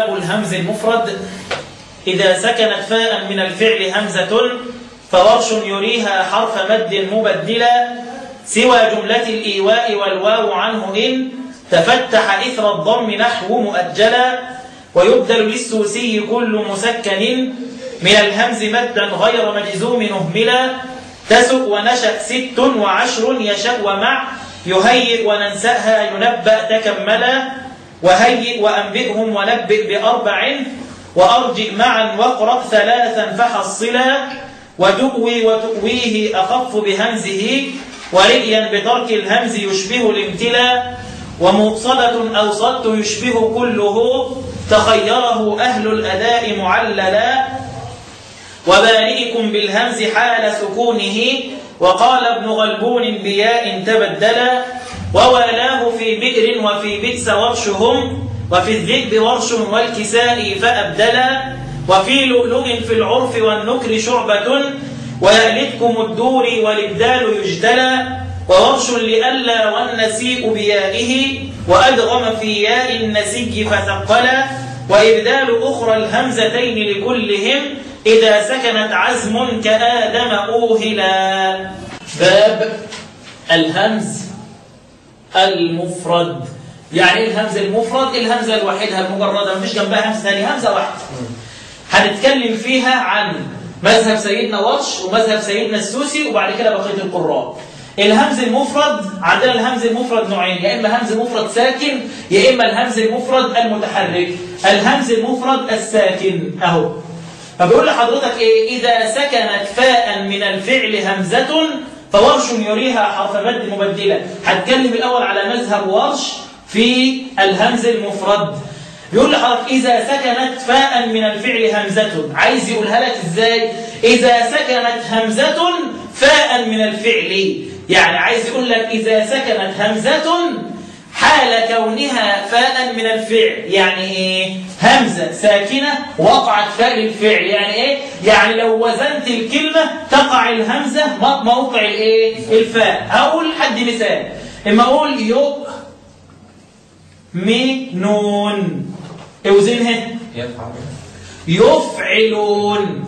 باب الهمز المفرد إذا سكنت فاء من الفعل همزة فورش يريها حرف مد مبدلا سوى جملة الإيواء والواو عنه إن تفتح إثر الضم نحو مؤجلا ويبدل للسوسي كل مسكن من الهمز مدا غير مجزوم أهملا تسق ونشأ ست وعشر يشأ ومع يهيئ وننسأها ينبأ تكملا وهيئ وأنبئهم ونبئ بأربع وأرجئ معا واقرأ ثلاثا فحصلا وتؤوي وتؤويه أخف بهمزه ورئيا بترك الهمز يشبه الامتلا وموصلة أو صدت يشبه كله تخيره أهل الأداء معللا وبارئكم بالهمز حال سكونه وقال ابن غلبون بياء تبدلا ووالاه في بئر وفي بئس ورشهم وفي الذئب ورش والكساء فأبدلا وفي لؤلؤ في العرف والنكر شعبة ويألتكم الدور والإبدال يجتلى وورش لألا والنسيء بيائه وأدغم في ياء النسي فثقلا وإبدال أخرى الهمزتين لكلهم إذا سكنت عزم كآدم أوهلا باب الهمز المفرد يعني ايه الهمزة المفرد الهمزة الوحيدة المجردة مفيش جنبها همزة ثانية همزة واحدة هنتكلم فيها عن مذهب سيدنا ورش ومذهب سيدنا السوسي وبعد كده بقية القراء الهمز المفرد عندنا الهمز المفرد نوعين يا إما همز مفرد ساكن يا إما الهمز المفرد المتحرك الهمز المفرد الساكن أهو فبيقول لحضرتك إيه إذا سكنت فاء من الفعل همزة فورش يريها حرف مد مبدلة هتكلم الأول على مذهب ورش في الهمز المفرد يقول لحضرتك إذا سكنت فاء من الفعل همزة عايز يقولها لك إزاي إذا سكنت همزة فاء من الفعل يعني عايز يقول لك إذا سكنت همزة حال كونها فاء من الفعل يعني ايه همزة ساكنة وقعت فاء للفعل يعني ايه يعني لو وزنت الكلمة تقع الهمزة موقع الايه الفاء هقول حد مثال اما اقول يؤ منون اوزنها يفعلون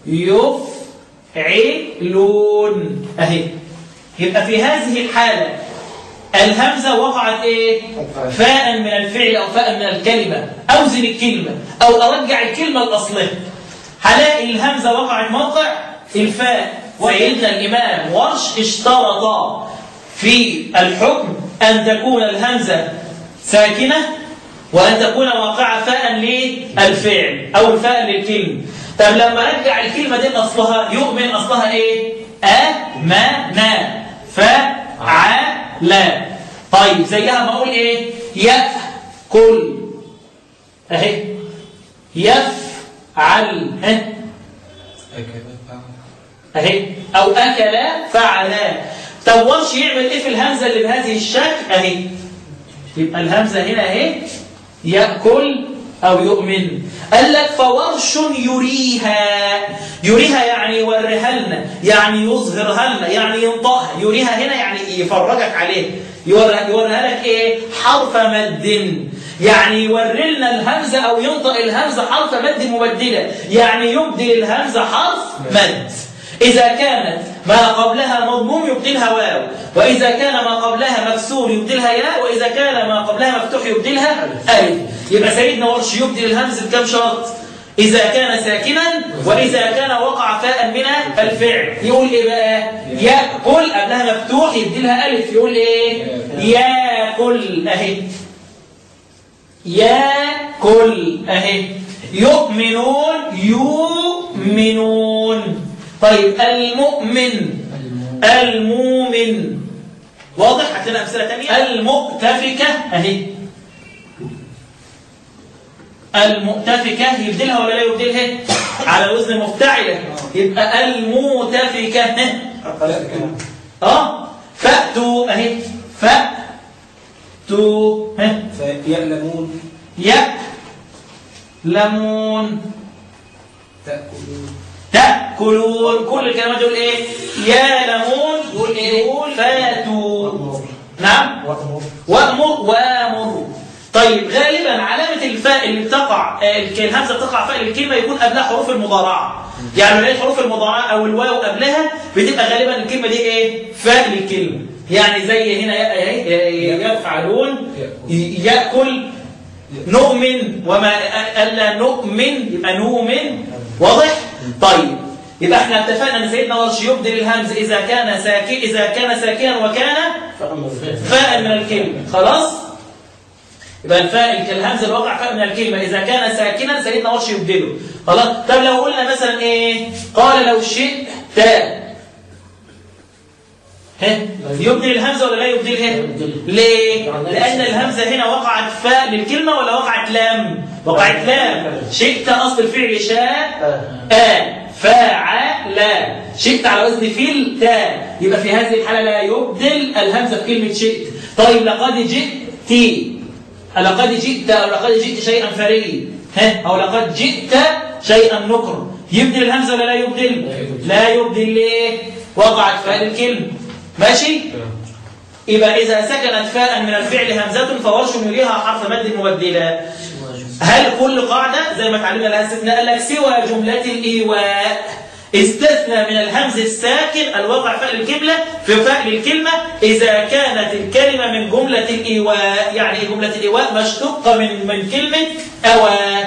يفعلون اهي يبقى في هذه الحالة الهمزة وقعت ايه فاء من الفعل او فاء من الكلمة اوزن الكلمة او ارجع الكلمة الاصلية هلاقي الهمزة وقعت موقع الفاء سيدنا الامام ورش اشترط في الحكم ان تكون الهمزة ساكنة وأن تكون واقعة فاء للفعل أو الفاء للكلمة طب لما رجع الكلمة دي أصلها يؤمن أصلها إيه؟ أمنا فعلا طيب زيها ما أقول إيه؟ يأكل أهي يفعل أهي أو أكل فعلا طب ورش يعمل إيه في الهمزة اللي بهذه الشكل أهي يبقى الهمزة هنا اهي يأكل أو يؤمن قال لك فورش يريها يريها يعني يوريها لنا يعني يظهرها لنا يعني ينطقها يريها هنا يعني يفرجك عليه يوريها لك ايه حرف مد يعني يوري لنا الهمزة أو ينطق الهمزة حرف مد مبدلة يعني يبدل الهمزة حرف مد إذا كانت ما قبلها مضموم يبدلها واو وإذا كان ما قبلها مكسور يبدلها ياء وإذا كان ما قبلها مفتوح يبدلها ألف يبقى سيدنا ورش يبدل الهمز بكم شرط إذا كان ساكنا وإذا كان وقع فاء من الفعل يقول إيه بقى يأكل قبلها مفتوح يبدلها ألف يقول إيه يأكل أهي يأكل أهي يؤمنون يؤمنون طيب المؤمن المؤمن واضح عندنا امثله ثانيه المؤتفكه اهي المؤتفكه يبدلها ولا لا يبدلها على وزن مفتعله يبقى المؤتفكه اه فاتوا اهي فاتوا ها يألمون يألمون تأكلون تأكلون كل الكلمات دول ايه يألمون يقول ايه يقول فاتوا نعم وأمر وأمر وأمر طيب غالبا علامة غالبا الفاء اللي بتقع آه، الك- الهمزه بتقع فاء الكلمه يكون قبلها حروف المضارعه يعني لو لقيت حروف المضارعه او الواو قبلها بتبقى غالبا الكلمه دي ايه فاء للكلمه يعني زي هنا ي- ي- يفعلون ي- ياكل نؤمن وما الا نؤمن يبقى نؤمن واضح طيب يبقى احنا اتفقنا ان سيدنا ورش يبدل الهمز اذا كان ساكن اذا كان ساكنا وكان فاء من الكلمه خلاص يبقى الفاء كالهمزه اللي وقع فاء من الكلمه اذا كان ساكنا سيدنا ورش يبدله خلاص طب لو قلنا مثلا ايه قال لو شئت ها يبدل الهمزه ولا لا يبدلها ليه لان الهمزه هنا وقعت فاء للكلمه ولا وقعت لام وقعت لام شئت اصل الفعل شاء آ فاعل شئت على وزن فيل تا يبقى في هذه الحاله لا يبدل الهمزه في كلمه شئت طيب لقد جئت لقد جئت او لقد جئت شيئا فريا ها او لقد جئت شيئا نكر يبدل الهمزه ولا لا يبدل لا يبدل ليه وقعت فاء الكلمه ماشي يبقى إذا سكنت فاء من الفعل همزة فورش يليها حرف مد مبدلا هل كل قاعدة زي ما اتعلمنا لها استثناء قال لك سوى جملة الإيواء استثنى من الهمز الساكن الواقع فاء الكلمة في فاء الكلمة إذا كانت الكلمة من جملة الإيواء يعني إيه جملة الإيواء مشتقة من من كلمة أوى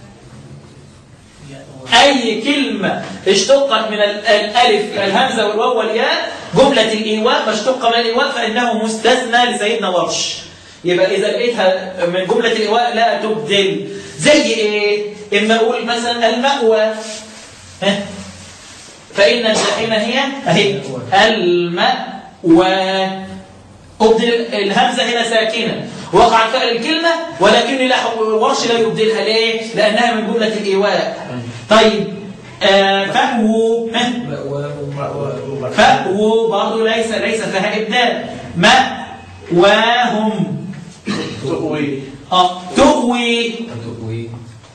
أي كلمة اشتقت من ال- الألف الهمزة والواو والياء جملة الإيواء مشتقة من الإيواء فإنه مستثنى لسيدنا ورش يبقى إذا لقيتها من جملة الإيواء لا تبدل زي إيه؟ إما أقول مثلا المأوى ها؟ فإن الجحيم هي أهي المأوى أبدل الهمزة هنا ساكنة وقعت فعل الكلمة ولكن لا ورش لا يبدلها ليه؟ لأنها من جملة الإيواء طيب آه فهو ها؟ فهو برضه ليس ليس فيها إبدال مأواهم تقوي اه تؤوي تقوي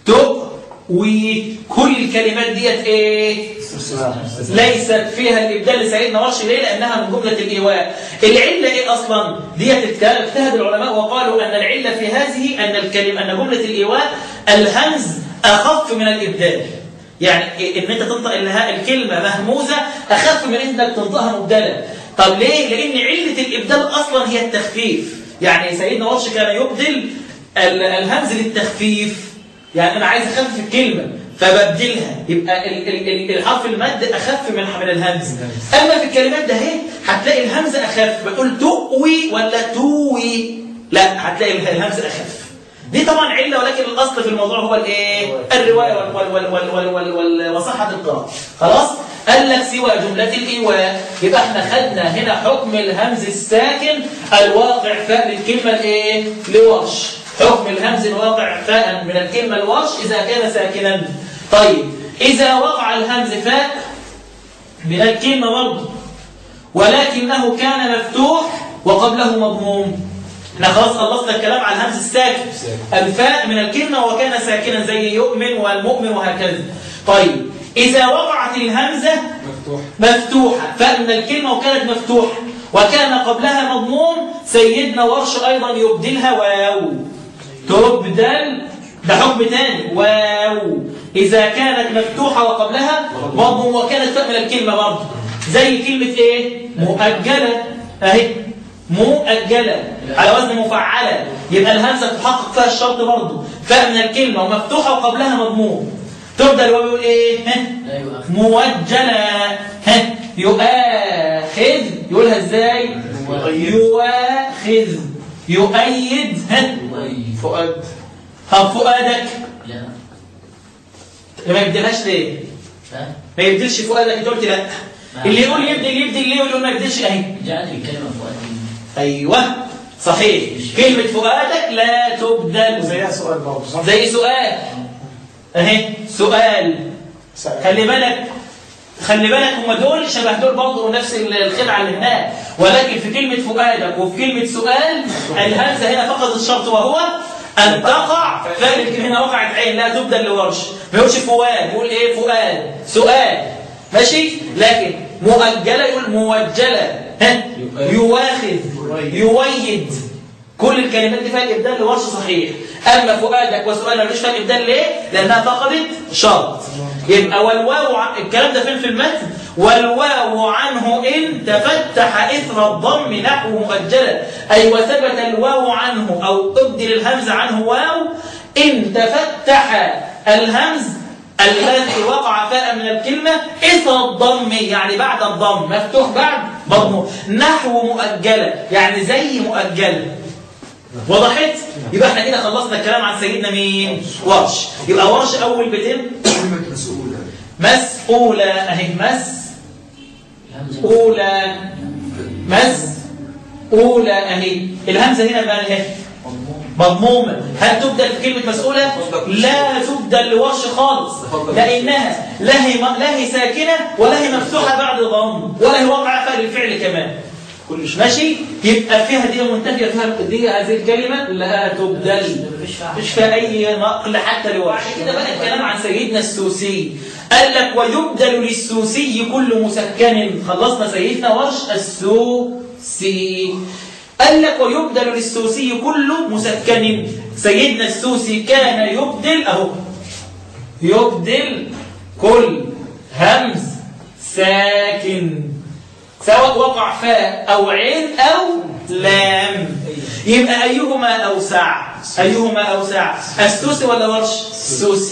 تؤوي كل الكلمات ديت ايه ليست فيها الابدال لسيدنا ورش ليه لانها من جمله الايواء العله ايه اصلا ديت اجتهد العلماء وقالوا ان العله في هذه ان الكلمه ان جمله الايواء الهمز اخف من الابدال يعني إيه؟ ان انت تنطق الها- الكلمه مهموزه اخف من انك تنطقها مبدله طب ليه لان عله الابدال اصلا هي التخفيف يعني سيدنا ورش كان يبدل ال- الهمز للتخفيف يعني انا عايز اخفف الكلمه فببدلها يبقى ال- ال- ال- الحرف المد اخف من من الهمز اما في الكلمات ده اهي هتلاقي الهمز اخف بتقول تؤوي ولا توي لا هتلاقي اله- الهمز اخف دي طبعا عله ولكن الاصل في الموضوع هو الايه الروايه وال وال وال وال وال وال وال وصحه القراءه خلاص قال لك سوى جمله الايواء يبقى احنا خدنا هنا حكم الهمز الساكن الواقع فاء للكلمه الايه لورش حكم الهمز الواقع فاء من الكلمه لورش اذا كان ساكنا طيب اذا وقع الهمز فاء من الكلمه برضه ولكنه كان مفتوح وقبله مضموم احنا خلاص خلصنا الكلام عن الهمز الساكن الفاء من الكلمة وكان ساكنا زي يؤمن والمؤمن وهكذا طيب إذا وقعت الهمزة مفتوح مفتوحة فاء من الكلمة وكانت مفتوحة وكان قبلها مضموم سيدنا ورش أيضا يبدلها واو تبدل ده حكم تاني واو إذا كانت مفتوحة وقبلها مضموم وكانت فاء من الكلمة برضه زي كلمة إيه؟ مؤجلة أهي مؤجلة على وزن مفعلة يبقى الهمزة تحقق فيها الشرط برضه فاء من الكلمة ومفتوحة وقبلها مضموم تبدل ويقول إيه؟ ها؟ لا يؤخذ موجلة ها يؤاخذ يقولها ازاي يؤاخذ يؤيد ها فؤاد طب فؤادك لا ما يبدلهاش ليه ها ما يبدلش فؤادك انت قلت لا اللي يقول يبدل يبدل ليه واللي يقول ما يبدلش اهي جاءت الكلمة فؤاد ايوه صحيح كلمة فؤادك لا تبدل زيها سؤال برضه صح؟ زي سؤال اهي سؤال سأل. خلي بالك خلي بالك هم دول شبه دول برضه نفس الخدعه اللي هناك ولكن في كلمه فؤادك وفي كلمه سؤال الهمزه هنا فقط الشرط وهو ان تقع فعل هنا وقعت عين لا تبدل لورش ما يقولش فؤاد يقول ايه فؤاد سؤال ماشي لكن مؤجله يقول موجله ها يواخذ يويد كل الكلمات دي فيها الابدال لورش صحيح اما فؤادك وسؤال ملوش فيها الابدال ليه لانها فقدت شرط يبقى والواو ع- الكلام ده فين في المتن والواو عنه ان تفتح اثر الضم نحو مؤجلا اي وثبت الواو عنه او ابدل الهمز عنه واو ان تفتح الهمز الذي وقع فاء من الكلمة إثر الضم يعني بعد الضم مفتوح بعد ضمه نحو مؤجلة يعني زي مؤجلة وضحت؟ يبقى احنا كده خلصنا الكلام عن سيدنا مين؟ ورش يبقى ورش أول بيتين كلمة مسؤولة مسؤولة أهي مس أولى مس أولى أهي الهمزة هنا بقى اهي مضمومة هل تبدل في كلمة مسؤولة؟ لا تبدل لورش خالص لأنها لا هي لا هي ساكنة ولا هي مفتوحة بعد ضم ولا هي وقع فعل الفعل كمان كل شيء ماشي يبقى فيها دي منتفية فيها دي هذه الكلمة لا تبدل مش فيها أي نقل حتى لورش كده بقى الكلام عن سيدنا السوسي قال لك ويبدل للسوسي كل مسكن خلصنا سيدنا ورش السوسي قال لك ويبدل للسوسي كل مسكن سيدنا السوسي كان يبدل أهو يبدل كل همز ساكن سواء وقع فاء أو عين أو لام يبقى أيهما أوسع أيهما أوسع السوسي ولا ورش السوسي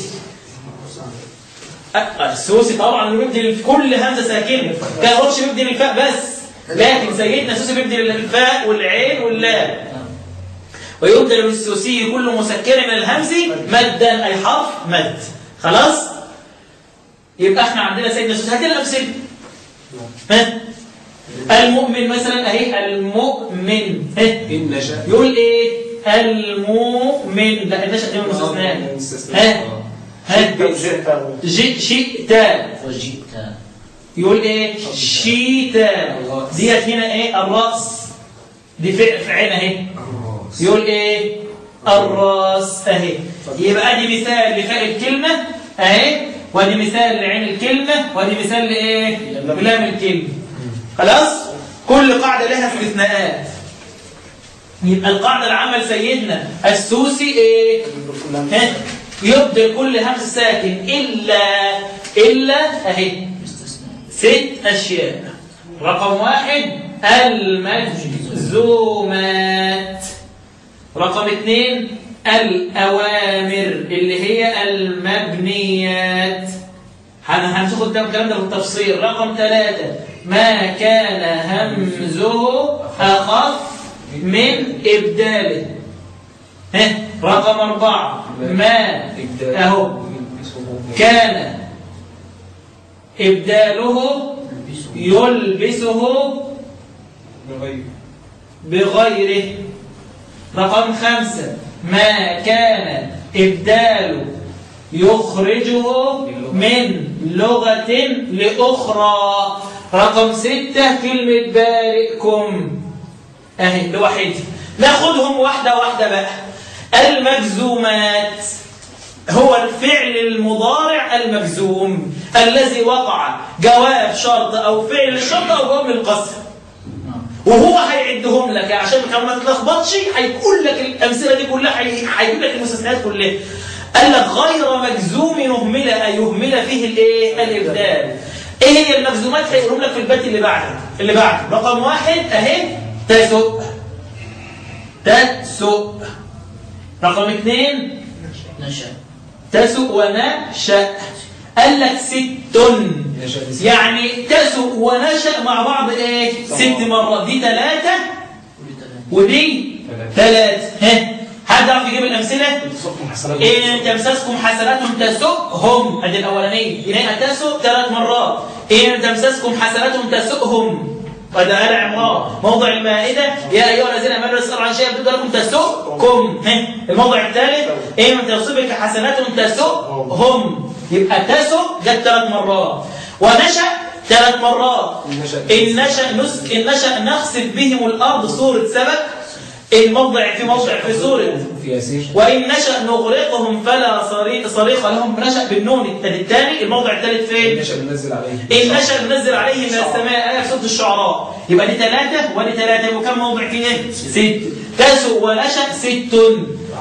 أ- السوسي طبعا اللي بيبدل كل همزة ساكنة كان ورش بيبدل الفاء بس لكن سيدنا السوسي بيبدل الفاء والعين واللام ويبدل للسوسي كل مسكن من الهمز مدا أي حرف مد خلاص يبقى احنا عندنا سيدنا السوسي هات لنا أمثلة ها المؤمن مثلا اهي المؤمن ها إن نشأ يقول ايه المؤمن لا النشأ دي من المستثنى ها ها جئت شئت وجئت يقول ايه شيتا ديت هنا ايه الراس دي فعل في عين اهي الراس يقول ايه الراس اهي يبقى دي مثال لفاء الكلمة اهي ودي مثال لعين الكلمة ودي مثال لايه لام الكلمة خلاص كل قاعدة لها استثناءات يبقى القاعدة العامة لسيدنا السوسي ايه ها يبدل كل همز ساكن الا الا اهي ست أشياء رقم واحد المجزومات رقم اثنين الأوامر اللي هي المبنيات هن- هنشوف قدام الكلام ده بالتفصيل رقم ثلاثة ما كان همزه أخف من إبداله ها رقم أربعة ما إبدال أهو كان إبداله يلبسه بغير بغيره رقم خمسة ما كان إبداله يخرجه من لغة لأخرى رقم ستة كلمة بارئكم أهي لوحدي ناخدهم واحدة واحدة بقى المجزومات هو الفعل المضارع المجزوم الذي وقع جواب شرط أو فعل الشرط أو جواب القسم وهو هيعدهم لك عشان كمان ما تلخبطش هيقول لك الامثله دي كلها هي- هيجيب لك المستثنيات كلها قال لك غير مجزوم نهمل اي يهمل فيه الايه الابدال ايه هي المجزومات هيقولهم لك في البيت اللي بعده اللي بعده رقم واحد اهي تسؤ تسؤ رقم اثنين نشأ تسؤ ونشأ قال لك ست نشأ بس- يعني تسؤ ونشأ مع بعض ايه ست مرات دي ثلاثة ودي ثلاثة ها حد يعرف يجيب الأمثلة تصبح حسنات إن تمسسكم حسنات تسؤهم ادي الأولانية إن تسؤ ثلاث مرات إن تمسسكم حسنات تسؤهم وده آل عمران موضع المائدة يا أيها الذين آمنوا يسألوا عن شيء يبدو لكم تسؤكم ها الموضع الثالث إن تصبك حسنات تسؤهم يبقى تسؤ جت ثلاث مرات ونشأ ثلاث مرات إن نشأ إن نشأ نسك إن نشأ نخسف بهم الأرض سورة سبك الموضع في موضع في سورة في ياسين وإن نشأ نغرقهم فلا صريخ, صريخ لهم نشأ بالنون الثاني الموضع الثالث إن فين؟ نشأ ننزل عليه إن نشأ ننزل عليه من السماء آية في سورة الشعراء يبقى دي ثلاثة ودي ثلاثة يبقى كم موضع فيه؟ ست تسؤ ونشأ ست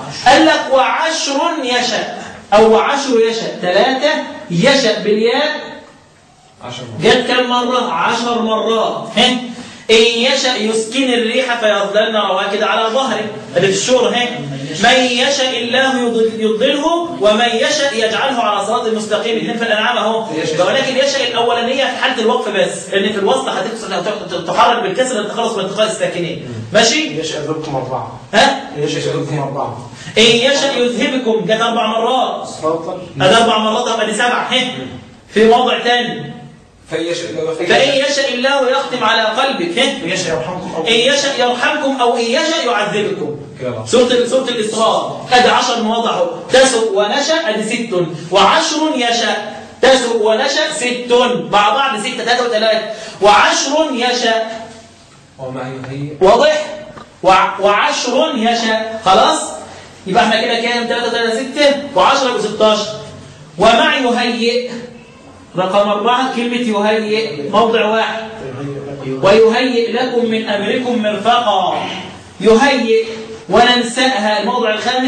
قال لك وعشر يشأ أو وعشر يشأ ثلاثة يشأ بالياء عشر مرات جت كم مرة؟ عشر مرات ها؟ إن يشأ يسكن الريح فيظللن رواكد على ظهره اللي في الشورى ها من يشاء الله يضل- يضله ومن يشاء يجعله على صراط المستقيم الاثنين في الانعام اهو يشاء. ولكن يشاء الاولانيه في حاله الوقف بس لان في الوسط هتكسر تحرك بالكسر للتخلص من التقاء الساكنين ماشي يشأ بكم أربعة ها يشأ بكم أربعة ان يشاء يذهبكم جت اربع مرات تفضل ادي اربع مرات يبقى دي سبعه ها في موضع ثاني فإن يشاء الله يختم فان يشاء الله يختم على قلبك ها يشأ يرحمكم أو ان يشاء يرحمكم او ان يشاء يعذبكم كده بقى. سورة سورة الإسراء أدي عشر مواضع اهو تسع ونشأ أدي ست وعشر يشاء تسع ونشأ ست مع بعض ستة ثلاثة وثلاثة وعشر يشاء وما يهيئ واضح وع- وعشر يشاء خلاص يبقى احنا كده كام 3 3 6 و10 يبقى 16 ومع يهيئ رقم أربعة كلمة يهيئ موضع واحد ويهيئ لكم من أمركم مرفقا يهيئ وننسأها الموضع الخامس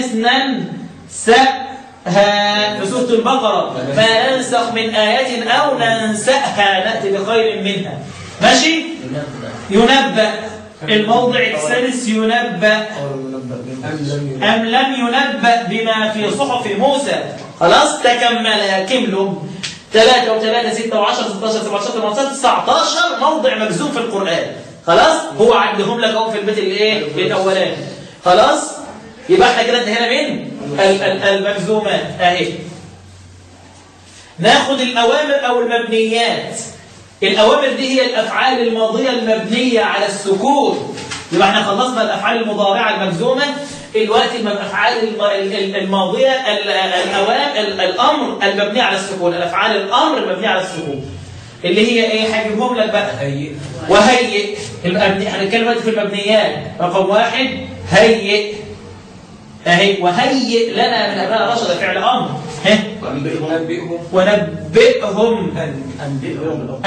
ننسأها في سورة البقرة ما ننسخ من آية أو ننسأها نأتي بخير منها ماشي ينبأ الموضع السادس ينبأ أم لم ينبأ بما في صحف موسى خلاص تكملها كملهم ثلاثة وثلاثة ستة وعشرة 16 17 18 19 موضع مجزوم في القرآن خلاص هو عدهم لك اهو في البيت الايه الاولاني خلاص يبقى احنا كده انتهينا من ال- ال- المجزومات اهي ناخد الأوامر أو المبنيات الأوامر دي هي الأفعال الماضية المبنية على السكون يبقى احنا خلصنا الأفعال المضارعة المجزومة الوقت الأفعال الم- ال- ال- الماضية ال- الأوامر ال- الأمر المبنية على السكون الأفعال الأمر المبنية على السكون اللي هي ايه هجيبهم لك بقى هيئ وهيئ المبني هنتكلم دلوقتي في المبنيات رقم واحد هيئ اهي وهيئ لنا من ابناء رشد فعل امر ها نبئهم ونبئهم أن أنبئهم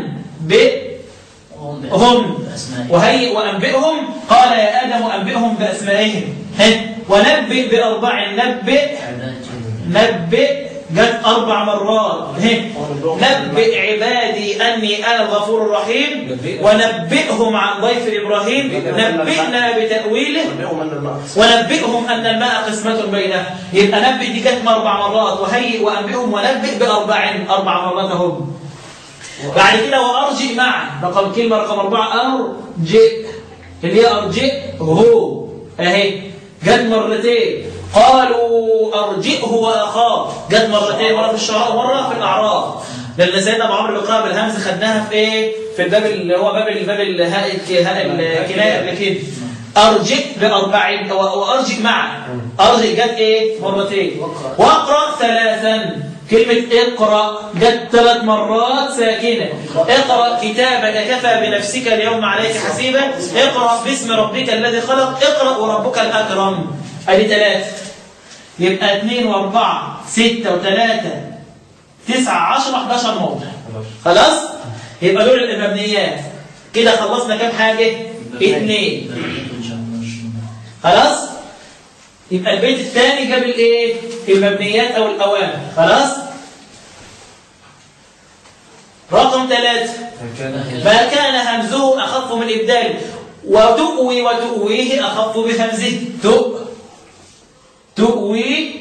أنبئهم وهيئ وأنبئهم قال يا آدم أنبئهم بأسمائهم ها ونبئ بأربع نبئ نبئ جت أربع مرات ها نبئ عبادي أني أنا الغفور الرحيم ونبئهم عن ضيف إبراهيم نبئنا بتأويله أنبئهم أن الماء ونبئهم أن الماء قسمة بينهم يبقى نبئ دي جت أربع مرات وهيئ وأنبئهم ونبئ بأربع أربع مرات هم بعد كده وأرجئ معا رقم كلمة رقم أربعة أرجئ اللي هي أرجئ هو أهي جت مرتين قالوا أرجئه وأخاه جت مرتين مرة في الشعراء ومرة في الأعراف لأن سيدنا أبو عمرو بن قابل بالهمز خدناها في إيه؟ في الباب اللي هو باب الباب الهاء الك- الكناية قبل كده أرجئ بأربع و- وأرجئ معا أرجئ جت إيه؟ مرتين واقرأ ثلاثا كلمة اقرأ جت ثلاث مرات ساكنة اقرأ كتابك كفى بنفسك اليوم عليك حسيبا اقرأ باسم ربك الذي خلق اقرأ وربك الأكرم ادي ثلاثة يبقى اثنين واربعة ستة وثلاثة تسعة عشرة 11 موضع خلاص يبقى دول المبنيات كده خلصنا كام حاجة اثنين خلاص يبقى البيت الثاني جاب الايه المبنيات او الاوامر خلاص رقم ثلاثة ما كان همزه أخف من إبدال وتؤوي وتؤويه أخف بهمزه تؤ تؤوي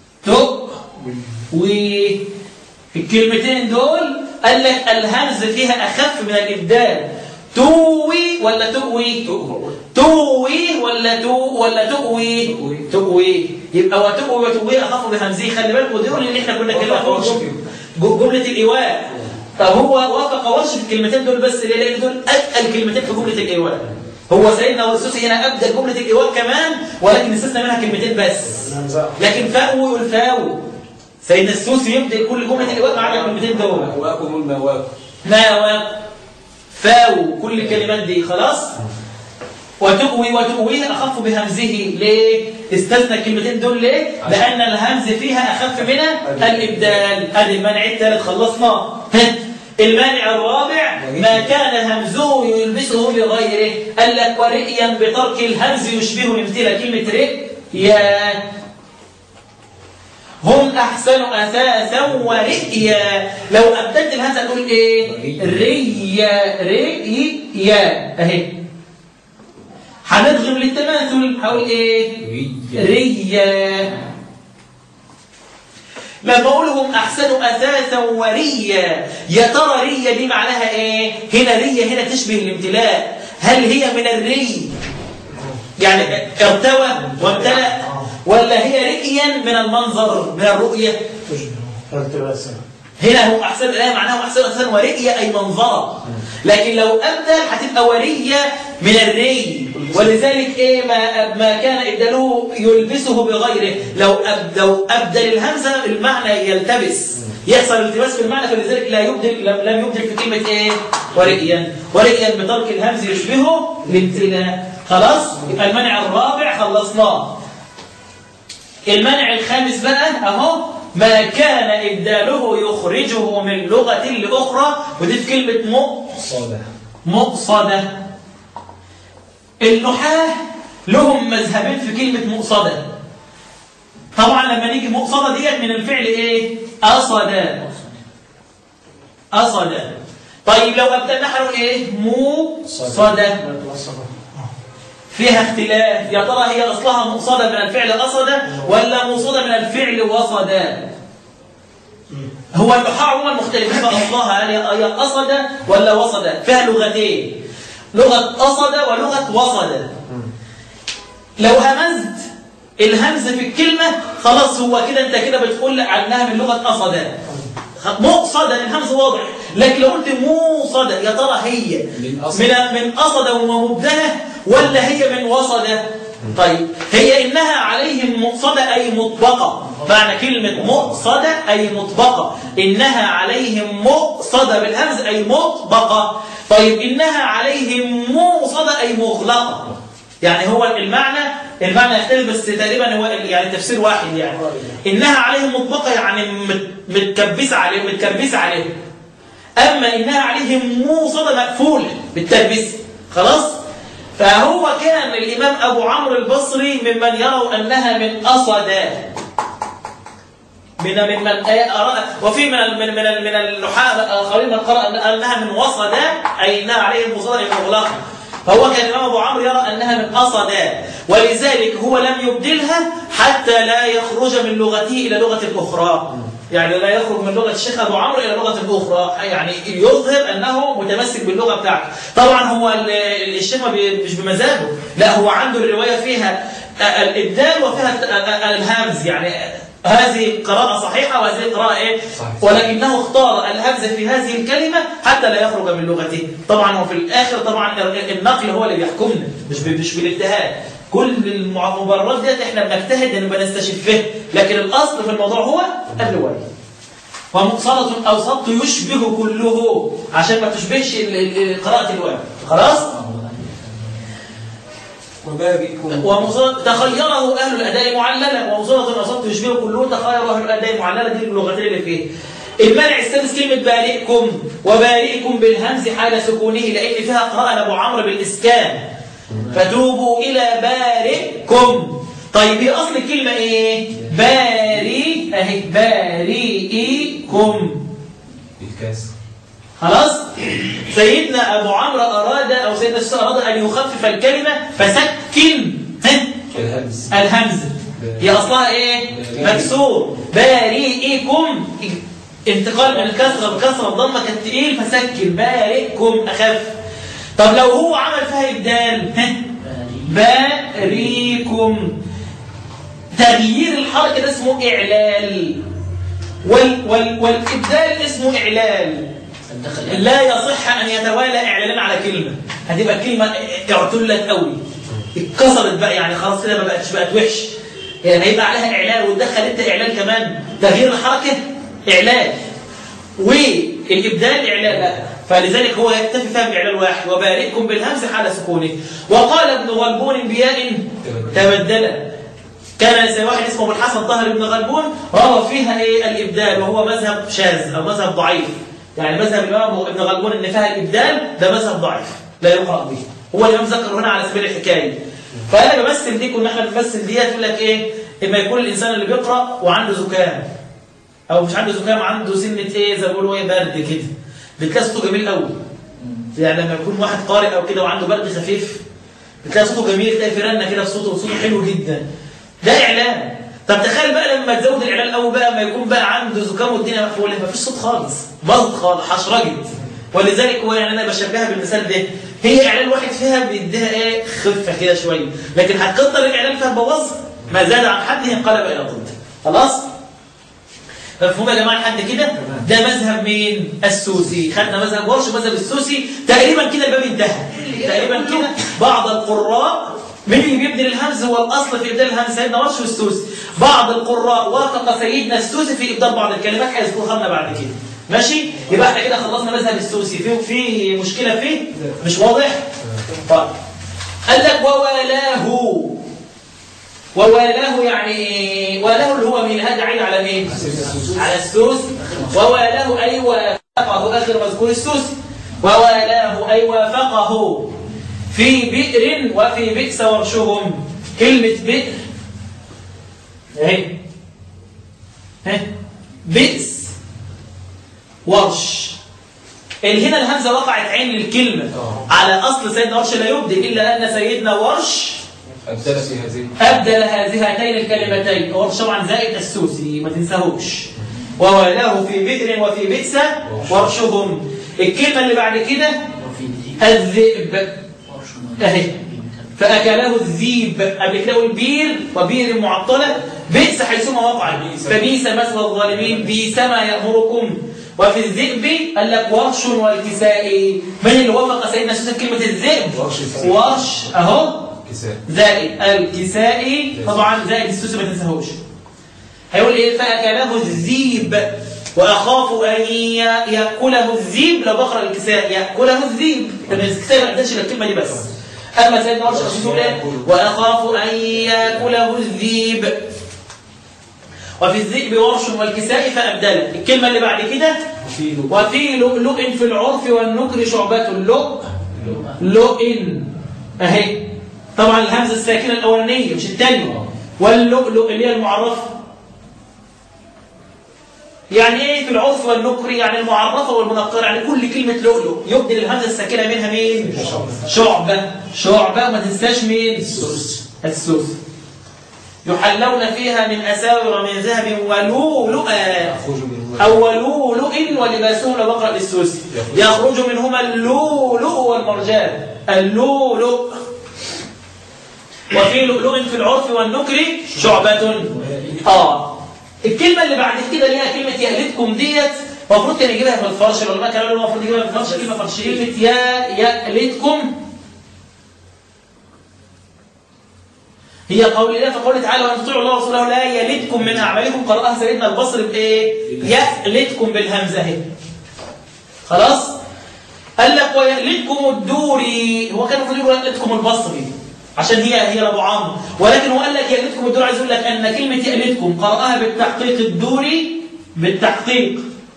تؤوي في الكلمتين دول قال لك الهمز فيها أخف من الإبدال توي ولا تؤوي توي ولا تو ولا تؤوي تؤوي. تؤوي يبقى وتؤوي وتؤوي أخف بهمزه خلي بالكم دول اللي احنا كنا اتكلمنا وافق ورش فيهم جملة الإيواء طب هو وافق ورش في الكلمتين دول بس ليه؟ لأن دول أتقل كلمتين في جملة الإيواء هو سيدنا والسوسي هنا أبدأ جملة الإيواء كمان ولكن استثنى منها كلمتين بس لكن فاوي والفاوي سيدنا السوسي يبدأ كل جملة الإيواء ما عدا الكلمتين دول مأواكم المأواكم ما و فاو كل الكلمات دي خلاص وتؤوي وتؤويه أخف بهمزه ليه؟ استثنى الكلمتين دول ليه؟ لأن الهمز فيها أخف من الإبدال هذه المانع الثالث خلصنا المانع الرابع ما كان همزه يلبسه لغيره قال لك ورئيا بترك الهمز يشبه الامثلة كلمة رئ يا هم أحسن أثاثا ورئيا لو أبدلت الهمزة تقول إيه ريا ريا أهي هندغم للتماثل هقول إيه ريا لما أقولهم أحسن أثاثا وريا يا ترى ريا دي معناها إيه هنا ريا هنا تشبه الامتلاء هل هي من الري يعني ارتوى وامتلأ ولا هي رئيا من المنظر من الرؤية تشبه التباسم هنا هو أحسن الآية معناه أحسن أحسن ورئية أي منظرة لكن لو أبدل هتبقى ورية من الري ولذلك إيه ما, ما كان إبداله يلبسه بغيره لو أب لو أبدل الهمزة المعنى يلتبس يحصل التباس في المعنى فلذلك لا يبدل لم, لم يبدل في كلمة إيه ورئيا ورئيا بترك الهمز يشبهه الامتلاء خلاص يبقى المنع الرابع خلصناه المنع الخامس بقى اهو ما كان إبداله يخرجه من لغة لأخرى ودي في كلمة صالح مقصدة النحاة لهم مذهبين في كلمة مقصدة طبعا لما نيجي مقصدة ديت من الفعل ايه أصدا أصدا طيب لو أبدلنا نحن ايه مقصدة فيها اختلاف يا ترى هي أصلها مقصدة من الفعل أصدة ولا مقصدة من الفعل وصدا هو النحاة عموما مختلفين في أصلها هل هي أصدة ولا وصدة فيها لغتين لغة أصدة ولغة وصدة لو همزت الهمز في الكلمة خلاص هو كده انت كده بتقول عنها من لغة أصدة مقصدة الهمز واضح لكن لو قلت موصدة يا ترى هي من من أصل. من أصدة ومبدلة ولا هي من وصدة طيب هي إنها عليهم مقصدة أي مطبقة معنى كلمة مقصدة أي مطبقة إنها عليهم مقصدة بالهمز أي مطبقة طيب إنها عليهم موصدة أي مغلقة يعني هو المعنى المعنى يختلف بس تقريبا هو يعني تفسير واحد يعني إنها عليهم مطبقة يعني مت- متكبسة عليهم متكبسة عليهم أما إنها عليهم موصدة مقفولة بالتلبيس خلاص فهو كان الإمام أبو عمرو البصري ممن يروا أنها من أصدا من من من أرى وفي من ال- من من ال- من النحاة آخرين من قرأ أن- أنها من وصدا أي أنها عليهم موصدة مغلقة فهو كان الإمام أبو عمرو يرى أنها من أصدا ولذلك هو لم يبدلها حتى لا يخرج من لغته إلى لغة أخرى يعني لا يخرج من لغة الشيخ أبو عمرو إلى لغة أخرى يعني يظهر أنه متمسك باللغة بتاعته طبعا هو ال- ال- الشيخ ما بي- مش بمزاجه لا هو عنده الرواية فيها الإبدال وفيها الت- الهمز يعني هذه قراءة صحيحة وهذه قراءة إيه؟ صحيح. ولكنه اختار الهمز في هذه الكلمة حتى لا يخرج من لغته طبعا وفي الآخر طبعا النقل هو اللي بيحكمنا مش ب- مش بالاجتهاد كل المبررات ديت احنا بنجتهد ان بنستشفه لكن الاصل في الموضوع هو الروايه ومقصرة أو سبط يشبه كله عشان ما تشبهش ال- ال- قراءة الواو خلاص وبابكم ومصادر تخيره أهل الأداء معللة ومصادرة أو سبط يشبه كله تخيره أهل الأداء معللة دي اللغتين اللي فيه المنع السادس كلمة بارئكم وبارئكم بالهمز حال سكونه لأن فيها قراءة أبو عمرو بالإسكان فتوبوا إلى بارئكم طيب هي أصل الكلمة إيه؟ باري أهي بارئكم بالكاس خلاص سيدنا أبو عمرو أراد أو سيدنا السيد أراد أن يخفف الكلمة فسكن ها؟ الهمز الهمزة هي أصلها إيه؟ مكسور بارئكم انتقال من الكسرة بكسرة الضمة كانت تقيل فسكن بارئكم أخف طب لو هو عمل فيها إبدال ها؟ باريكم تغيير الحركة ده اسمه إعلال وال وال والإبدال اسمه إعلال لا يصح أن يتوالى إعلان على كلمة هتبقى الكلمة اعتلت قوي اتكسرت بقى يعني خلاص كده ما بقتش بقت وحش يعني هيبقى عليها إعلان وتدخل أنت إعلان كمان تغيير الحركة إعلان والإبدال إعلان لا فلذلك هو يكتفي فيها بإعلان واحد وبارئكم بالهمز حال سكونه وقال ابن غلبون بياء تبدلا كان زي واحد اسمه ابو الحسن طاهر بن غلبون روى فيها ايه الابدال وهو مذهب شاذ او مذهب ضعيف يعني مذهب الامام ابن غلبون ان فيها الابدال ده مذهب ضعيف لا يقرا به هو الامام ذكر هنا على سبيل الحكايه فانا بمثل دي كنا احنا بنمثل ديت يقول لك ايه اما يكون الانسان اللي بيقرا وعنده زكام او مش عنده زكام عنده سنه ايه زي ما بيقولوا ايه برد كده بتلاقي صوته جميل قوي يعني لما يكون واحد قارئ او كده وعنده برد خفيف بتلاقي صوته جميل تلاقي في رنه كده في صوته وصوته حلو جدا ده اعلان طب تخيل بقى لما تزود الاعلان قوي بقى ما يكون بقى عنده زكام والدنيا مقفوله ما فيش صوت خالص باظت خالص حشرجت ولذلك هو يعني انا بشبهها بالمثال ده هي اعلان واحد فيها بيديها ايه خفه كده شويه لكن هتكتر الاعلان فيها تبوظ ما زاد عن حده انقلب الى ضد خلاص مفهوم يا جماعه لحد كده ده مذهب مين السوسي خدنا مذهب ورش ومذهب السوسي تقريبا كده الباب انتهى تقريبا كده بعض القراء مين اللي بيبدل الهمز هو الاصل في ابدال الهمز سيدنا ورش والسوسي بعض القراء وافق سيدنا السوسي في ابدال بعض الكلمات هيذكرها لنا بعد كده ماشي يبقى احنا كده خلصنا مذهب السوسي في في مشكله فيه مش واضح طيب قال لك ووالاه ووالاه يعني والاه اللي هو من هذا عين على مين على السوس ووالاه أي وافقه آخر مذكور السوس ووالاه أي وافقه في بئر وفي بئس ورشهم كلمة بئر اهي اهي بئس ورش اللي هنا الهمزة وقعت عين للكلمة على أصل سيدنا ورش لا يبدل إلا أن سيدنا ورش أبدل في هذه أبدل هذين الكلمتين ورش طبعا زائد السوسي ما تنساهوش ووالاه في بئر وفي بئس ورشهم الكلمة اللي بعد كده الذئب اهي فأكله الذيب قبل كده قول بير وبير معطلة بئس حيثما وقع فبئس مثل الظالمين بئس ما يأمركم وفي الذئب قال لك ورش والكساء من اللي وفق سيدنا سوسن كلمة الذئب ورش الكساء. ورش اهو كساء زائد الكسائي طبعا زائد السوسي ما تنساهوش هيقول ايه فاكله الذيب واخاف ان ي- ياكله الذيب لو بقرا الكساء ياكله الذيب لان الكساء ما قدرش الكلمه دي بس اما سيدنا ورش الرسول يقول ايه واخاف ان ياكله الذيب وفي الذئب ورش والكساء فابدله الكلمه اللي بعد كده وفي لؤ وفي لؤلؤ في العرف والنكر شعبة اللؤ لؤ اهي طبعا الهمزه الساكنه الاولانيه مش الثانيه واللؤلؤ اللي هي المعرفه يعني ايه في العرف والنكر يعني المعرفه والمنكره يعني كل كلمه لؤلؤ يبدل الهمزه الساكنه منها مين شعبه شعبه ما تنساش مين السوس يحلون فيها من اساور من ذهب ولؤلؤا يخرج من أو لؤلؤ ولباسهم لو بقرأ للسوسي يخرج منهما اللؤلؤ والمرجان اللؤلؤ وفي لؤلؤ في العرف والنكر شعبة آه الكلمة اللي بعد كده اللي هي كلمة يألتكم ديت المفروض كان يجيبها في الفرش العلماء كانوا يقولوا المفروض يجيبها في الفرش كلمة فرش كلمة يا يألتكم هي قول الله فقوله تعالى وان تطيعوا الله ورسوله لا يلدكم من اعمالكم قراها سيدنا البصري بايه؟ يألدكم بالهمزه اهي خلاص؟ قال لك ويألدكم الدوري هو كان المفروض يقول يألدكم البصري عشان هي هي ابو عمرو ولكن هو قال لك يألدكم الدوري عايز يقول لك ان كلمه يألدكم قراها بالتحقيق الدوري بالتحقيق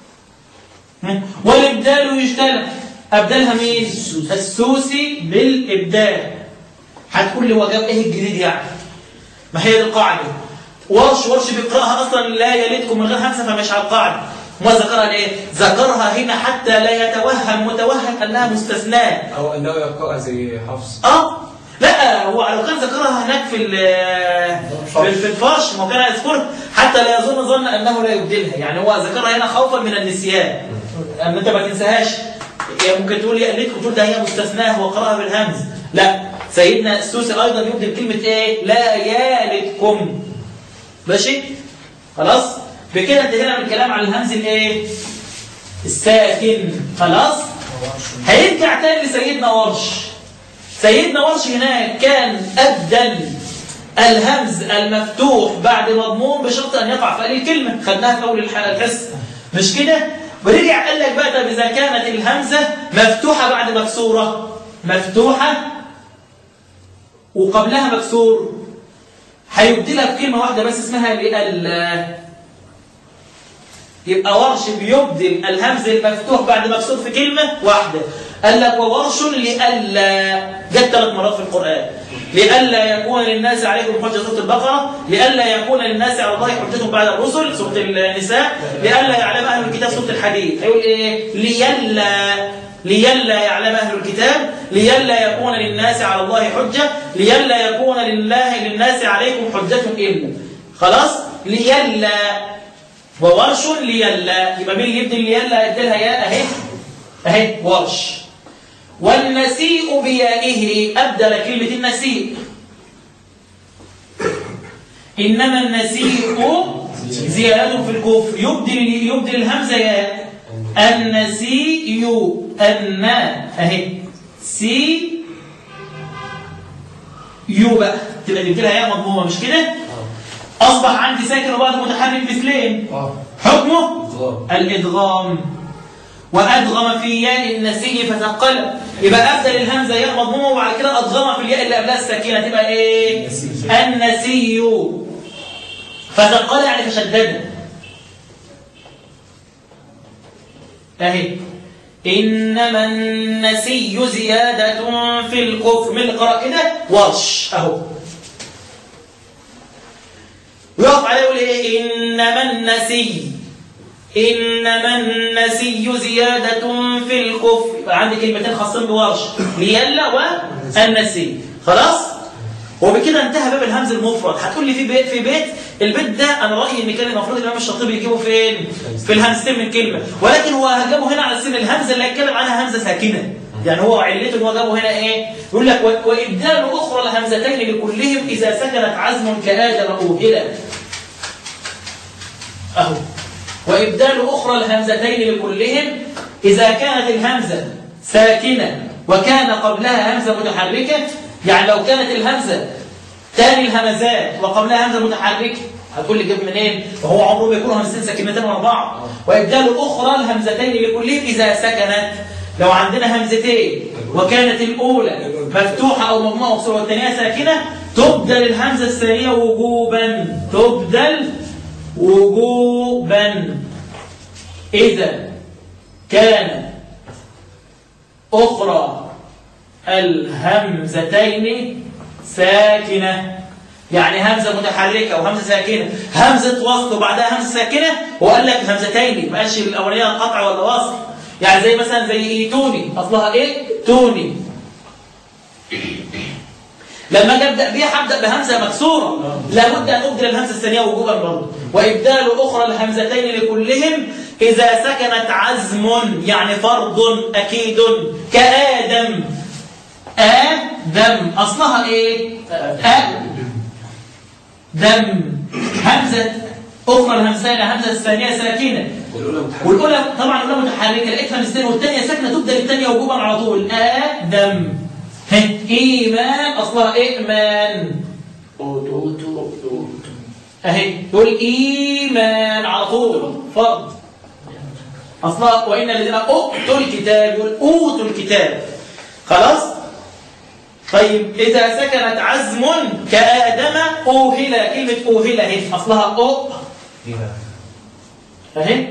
والابدال يجتلى ابدلها مين؟ السوسي بالابدال هتقول لي هو جاب ايه الجديد يعني ما هي دي القاعده ورش ورش بيقراها اصلا لا يلدكم من غير همزه فمش على القاعده ما ذكرها ليه ذكرها هنا حتى لا يتوهم متوهم انها مستثناه أو أنه يقرأ زي حفص اه لا هو لو كان ذكرها هناك في ال- في في الفرش ما هو كان يذكرها حتى لا يظن ظن انه لا يبدلها يعني هو ذكرها هنا خوفا من النسيان اما انت ما تنساهاش يعني ممكن تقول يألتكم تقول ده هي مستثناه وقراها بالهمز لا سيدنا السوسي ايضا يبدل كلمه ايه لا يالتكم ماشي خلاص بكده انتهينا من الكلام عن الهمز الايه الساكن خلاص هيرجع تاني لسيدنا ورش سيدنا ورش هناك كان أبدل الهمز المفتوح بعد مضموم بشرط أن يقع في هذه الكلمة خدناها في أول الح- الحصة مش كده؟ ورجع قال لك بقى طب إذا كانت الهمزة مفتوحة بعد مكسورة مفتوحة وقبلها مكسور هيبدلها بكلمة واحدة بس اسمها لأل يبقى ورش بيبدل الهمز المفتوح بعد مكسور في كلمة واحدة قال لك وورش لألا جت ثلاث مرات في القرآن لئلا يكون للناس عليكم حجة سورة البقرة لئلا يكون للناس على الله حجة بعد الرسل سورة النساء لئلا يعلم أهل الكتاب سورة الحديد هيقول إيه ليلا ليلا يعلم أهل الكتاب ليلا يكون للناس على الله حجة ليلا يكون لله للناس عليكم حجة إلا خلاص ليلا وورش ليلا يبقى مين اللي يبدي ليلا يديلها ياء اهي اهي ورش والنسيء بيائه أبدل كلمة النسيء إنما النسيء زيادة في الكفر يبدل يبدل الهمزة ياء النسيء النا اهي سي يو بقى تبقى جبت لها ياء مضمومه مش كده اصبح عندي ساكن وبعد متحرك مثلين اه حكمه إدغام. الادغام وادغم في ياء النسي فثقل يبقى ابدل الهمزه ياء مضمومه وبعد كده ادغم في الياء اللي قبلها الساكنه تبقى ايه النسي. النسي فثقل يعني فشدد اهي انما النسي زياده في الكفر من القراءه كده ورش اهو ويقف عليه يقول ايه انما النسي انما النسي زياده في الكفر يبقى عندي كلمتين خاصين بورش ليلا والنسي خلاص وبكده انتهى باب الهمز المفرد هتقول لي في بيت في بيت البيت ده انا رايي ان كان المفروض الامام الشاطبي يجيبه فين في الهمزتين من كلمه ولكن هو جابه هنا على سن الهمزه اللي هيتكلم عنها همزه ساكنه يعني هو علته ان هو جابه هنا ايه يقول لك و- وابدال اخرى الهمزتين لكلهم اذا سكنت عزم كادم اوهلا اهو وابدال اخرى الهمزتين لكلهم اذا كانت الهمزه ساكنه وكان قبلها همزه متحركه يعني لو كانت الهمزه تاني الهمزات وقبلها همزه متحركه هتقول لي جاب منين وهو عمره ما يكون همزتين ساكنتين ورا بعض وابدال اخرى الهمزتين لكلهم اذا سكنت لو عندنا همزتين وكانت الاولى مفتوحه او مضمومه او مكسوره والثانيه ساكنه تبدل الهمزه الثانيه وجوبا تبدل وجوبا إذا كان أخرى الهمزتين ساكنة يعني همزة متحركة وهمزة ساكنة همزة وصل وبعدها همزة ساكنة وقال لك همزتين ما قالش الأولانية قطع ولا وصل يعني زي مثلا زي إيتوني أصلها إيه؟ توني لما اجي ابدا بيها هبدا بهمزه مكسوره لابد ان ابدل الهمزه الثانيه وجوبا برضه وابدال اخرى الهمزتين لكلهم اذا سكنت عزم يعني فرض اكيد كادم ادم اصلها ايه ادم همزه اخرى الهمزتين الهمزه الثانيه ساكنه والأولى متحركة والاولى طبعا الاولى متحركه لقيتها مثلين والثانيه ساكنه تبدا الثانيه وجوبا على طول ادم ها، ايمان اصلها ايمان اهي تقول ايمان على طول فرض اصلها وان الذين اوتوا الكتاب يقول اوتوا الكتاب خلاص طيب اذا سكنت عزم كادم اوهل كلمه اوهل اهي اصلها او اهي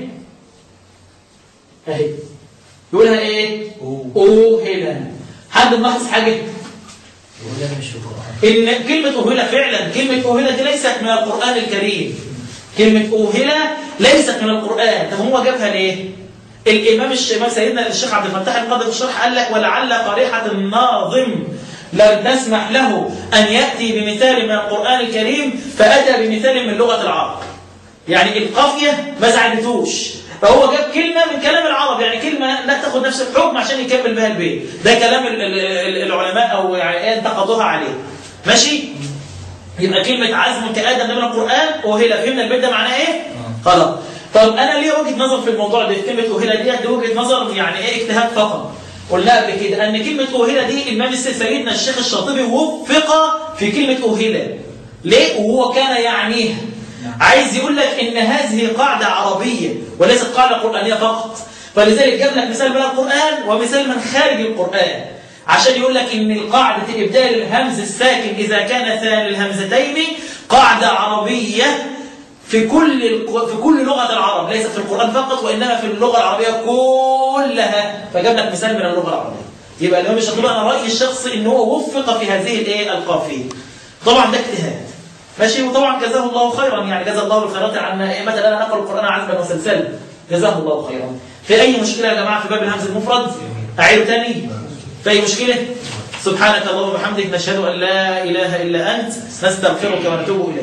اهي يقولها ايه اوهلا حد ملاحظ حاجه ولا مش في القرآن ان كلمه اوهلا فعلا كلمه اوهلا دي ليست من القران الكريم كلمه اوهلا ليست من القران طب هو جابها ليه الامام الشيخ سيدنا الشيخ عبد الفتاح القادر في الشرح قال لك ولعل قريحه الناظم لم تسمح له ان ياتي بمثال من القران الكريم فاتى بمثال من لغه العرب يعني القافيه ما زعلتوش فهو جاب كلمه من كلام العرب يعني كلمه لا تاخد نفس الحكم عشان يكمل بها البيت ده كلام ال- ال- ال- العلماء او يعني إيه انتقدوها عليه ماشي يبقى كلمه عزم كادم ده من القران وهلا فهمنا البيت ده معناه ايه خلاص طب انا ليه وجهه نظر في الموضوع ده في كلمه وهلا دي دي وجهه نظر يعني ايه اجتهاد فقط قلنا قبل كده ان كلمه اوهله دي الامام السيد سيدنا الشيخ الشاطبي وفق في كلمه اوهله ليه وهو كان يعنيها عايز يقول لك ان هذه قاعده عربيه وليست قاعده قرانيه فقط فلذلك جاب لك مثال من القران ومثال من خارج القران عشان يقول لك ان قاعده ابدال الهمز الساكن اذا كان ثاني الهمزتين قاعده عربيه في كل الق- في كل لغه العرب ليست في القران فقط وانما في اللغه العربيه كلها فجاب لك مثال من اللغه العربيه يبقى الامام الشاطبي انا رايي الشخصي ان هو وفق في هذه الايه القافيه طبعا ده اجتهاد ماشي وطبعا جزاه الله خيرا يعني جزا الله الخيرات عن ائمه لنا نقل القران عذبا وسلسلا جزاه الله خيرا في اي مشكله يا جماعه في باب الهمز المفرد اعيده تاني في اي مشكله سبحانك اللهم وبحمدك نشهد ان لا اله الا انت نستغفرك ونتوب اليك